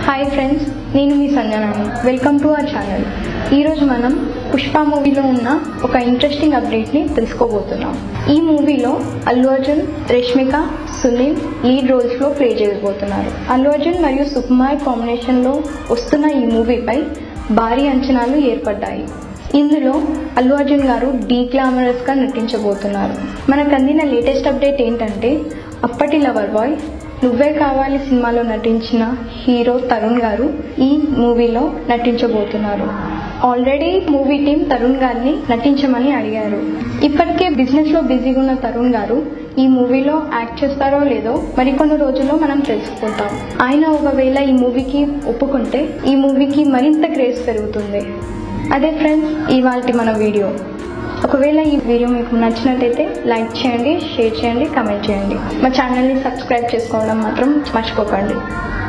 hi friends నేను మీ సంజనాని వెల్కమ్ టు అవర్ ఛానల్ ఈరోజు మనం పుష్ప మూవీలో ఉన్న ఒక ఇంట్రెస్టింగ్ అప్డేట్ని తెలుసుకోబోతున్నాం ఈ మూవీలో అల్లు అర్జున్ రష్మిక సునీల్ లీడ్ రోల్స్లో ప్లే చేయబోతున్నారు అల్లు అర్జున్ మరియు సుకుమార్ కాంబినేషన్లో వస్తున్న ఈ మూవీపై భారీ అంచనాలు ఏర్పడ్డాయి ఇందులో అల్లు అర్జున్ గారు డీ గ్లామరస్ గా నటించబోతున్నారు మనకు అందిన లేటెస్ట్ అప్డేట్ ఏంటంటే అప్పటి లవర్ బాయ్ నువ్వే కావాలి సినిమాలో నటించిన హీరో తరుణ్ గారు ఈ మూవీలో నటించబోతున్నారు ఆల్రెడీ మూవీ టీం తరుణ్ గారిని నటించమని అడిగారు ఇప్పటికే బిజినెస్ లో బిజీగా ఉన్న తరుణ్ గారు ఈ మూవీలో యాక్ట్ చేస్తారో లేదో మరికొన్ని రోజుల్లో మనం తెలుసుకుంటాం ఆయన ఒకవేళ ఈ మూవీకి ఒప్పుకుంటే ఈ మూవీకి మరింత క్రేజ్ పెరుగుతుంది అదే ఫ్రెండ్స్ ఇవాళ మన వీడియో ఒకవేళ ఈ వీడియో మీకు నచ్చినట్టయితే లైక్ చేయండి షేర్ చేయండి కమెంట్ చేయండి మా ఛానల్ని సబ్స్క్రైబ్ చేసుకోవడం మాత్రం మర్చిపోకండి